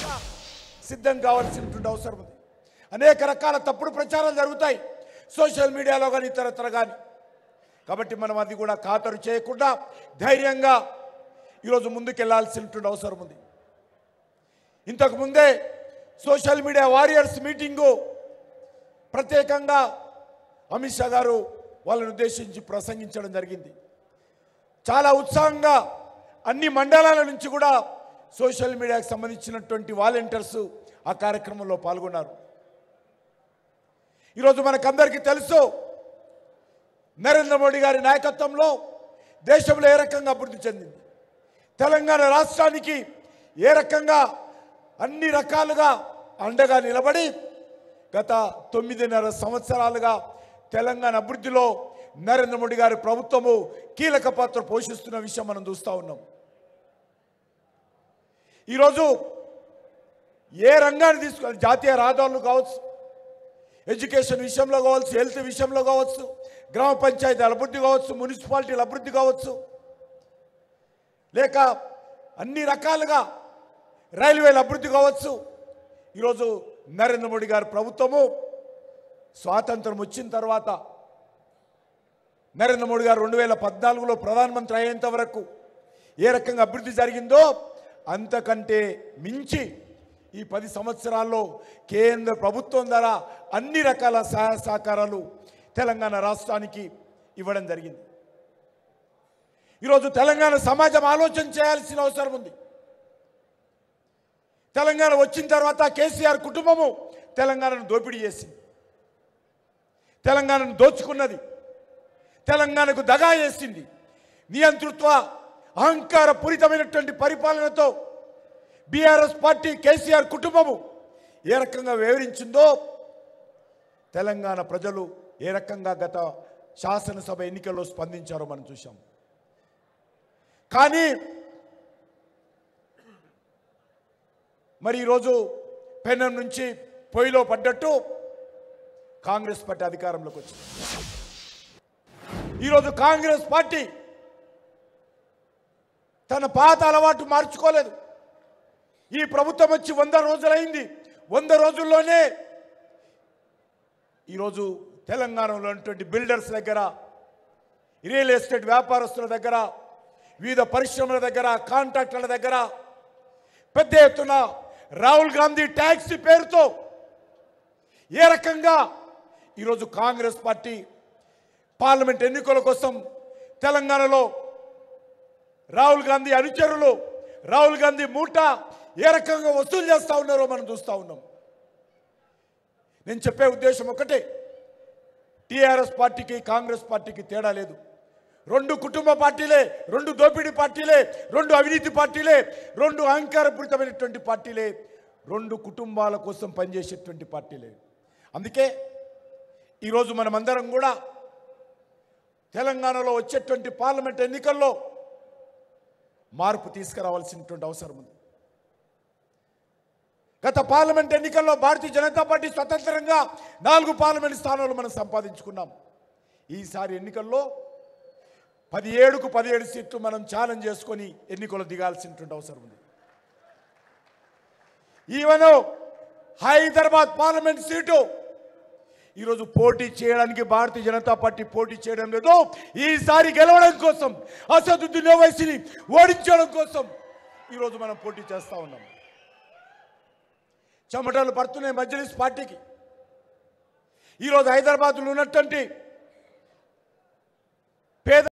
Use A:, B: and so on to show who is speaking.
A: సిద్ధం కావాల్సినటువంటి అవసరం ఉంది అనేక రకాల తప్పుడు ప్రచారాలు జరుగుతాయి సోషల్ మీడియాలో కానీ ఇతరత్ర కానీ కాబట్టి మనం అది కూడా ఖాతరు చేయకుండా ధైర్యంగా ఈరోజు ముందుకెళ్లాల్సినటువంటి అవసరం ఉంది ఇంతకు ముందే సోషల్ మీడియా వారియర్స్ మీటింగు ప్రత్యేకంగా అమిత్ షా గారు వాళ్ళని ఉద్దేశించి ప్రసంగించడం జరిగింది చాలా ఉత్సాహంగా అన్ని మండలాల నుంచి కూడా సోషల్ మీడియాకు సంబంధించినటువంటి వాలంటీర్స్ ఆ కార్యక్రమంలో పాల్గొన్నారు ఈరోజు మనకందరికీ తెలుసు నరేంద్ర మోడీ గారి నాయకత్వంలో దేశంలో ఏ రకంగా అభివృద్ధి చెందింది తెలంగాణ రాష్ట్రానికి ఏ రకంగా అన్ని రకాలుగా అండగా నిలబడి గత తొమ్మిదిన్నర సంవత్సరాలుగా తెలంగాణ అభివృద్ధిలో నరేంద్ర మోడీ గారి ప్రభుత్వము కీలక పాత్ర పోషిస్తున్న విషయం మనం చూస్తూ ఉన్నాం ఈరోజు ఏ రంగాన్ని తీసుకోవాలి జాతీయ రహదారులు కావచ్చు ఎడ్యుకేషన్ విషయంలో కావచ్చు హెల్త్ విషయంలో కావచ్చు గ్రామ పంచాయతీ అభివృద్ధి కావచ్చు మున్సిపాలిటీల అభివృద్ధి కావచ్చు లేక అన్ని రకాలుగా రైల్వేల అభివృద్ధి కావచ్చు ఈరోజు నరేంద్ర మోడీ గారి ప్రభుత్వము స్వాతంత్రం వచ్చిన తర్వాత నరేంద్ర మోడీ గారు రెండు వేల పద్నాలుగులో ప్రధానమంత్రి అయ్యేంత వరకు ఏ రకంగా అభివృద్ధి జరిగిందో అంతకంటే మించి ఈ పది సంవత్సరాల్లో కేంద్ర ప్రభుత్వం ద్వారా అన్ని రకాల సహాయ సహకారాలు తెలంగాణ రాష్ట్రానికి ఇవ్వడం జరిగింది ఈరోజు తెలంగాణ సమాజం ఆలోచన చేయాల్సిన అవసరం ఉంది తెలంగాణ వచ్చిన తర్వాత కేసీఆర్ కుటుంబము తెలంగాణను దోపిడీ చేసింది తెలంగాణను దోచుకున్నది తెలంగాణకు దగా చేసింది నియంతృత్వ అహంకార పూరితమైనటువంటి పరిపాలనతో బీఆర్ఎస్ పార్టీ కేసీఆర్ కుటుంబము ఏ రకంగా వివరించిందో తెలంగాణ ప్రజలు ఏ రకంగా గత శాసనసభ ఎన్నికల్లో స్పందించారో మనం చూసాం కానీ మరి ఈరోజు పెనం నుంచి పొయ్యిలో పడ్డట్టు కాంగ్రెస్ పార్టీ అధికారంలోకి వచ్చింది ఈరోజు కాంగ్రెస్ పార్టీ తన పాత అలవాటు మార్చుకోలేదు ఈ ప్రభుత్వం వచ్చి వంద రోజులైంది వంద రోజుల్లోనే ఈరోజు తెలంగాణలో ఉన్నటువంటి బిల్డర్స్ దగ్గర రియల్ ఎస్టేట్ వ్యాపారస్తుల దగ్గర వివిధ పరిశ్రమల దగ్గర కాంట్రాక్టర్ల దగ్గర పెద్ద ఎత్తున రాహుల్ గాంధీ ట్యాక్సీ పేరుతో ఏ రకంగా ఈరోజు కాంగ్రెస్ పార్టీ పార్లమెంట్ ఎన్నికల కోసం తెలంగాణలో రాహుల్ గాంధీ అనుచరులు రాహుల్ గాంధీ మూట ఏ రకంగా వసూలు చేస్తూ ఉన్నారో మనం చూస్తూ ఉన్నాం నేను చెప్పే ఉద్దేశం ఒకటే టీఆర్ఎస్ పార్టీకి కాంగ్రెస్ పార్టీకి తేడా లేదు రెండు కుటుంబ పార్టీలే రెండు దోపిడీ పార్టీలే రెండు అవినీతి పార్టీలే రెండు అహంకారపూరితమైనటువంటి పార్టీలే రెండు కుటుంబాల కోసం పనిచేసేటువంటి పార్టీలే అందుకే ఈరోజు మనమందరం కూడా తెలంగాణలో వచ్చేటువంటి పార్లమెంట్ ఎన్నికల్లో మార్పు తీసుకురావాల్సినటువంటి అవసరం ఉంది గత పార్లమెంట్ ఎన్నికల్లో భారతీయ జనతా పార్టీ స్వతంత్రంగా నాలుగు పార్లమెంట్ స్థానాలు మనం సంపాదించుకున్నాం ఈసారి ఎన్నికల్లో పదిహేడుకు పదిహేడు సీట్లు మనం ఛాలెంజ్ చేసుకొని ఎన్నికలు దిగాల్సినటువంటి అవసరం ఉంది ఈవెన్ హైదరాబాద్ పార్లమెంట్ సీటు ఈరోజు పోటీ చేయడానికి భారతీయ జనతా పార్టీ పోటీ చేయడం లేదు ఈసారి గెలవడం కోసం అసదుద్దీన్ ఓవైసీని ఓడించడం కోసం ఈరోజు మనం పోటీ చేస్తా ఉన్నాం చెమటలు పడుతున్నాయి మజ్లిస్ పార్టీకి ఈరోజు హైదరాబాద్లో ఉన్నటువంటి పేద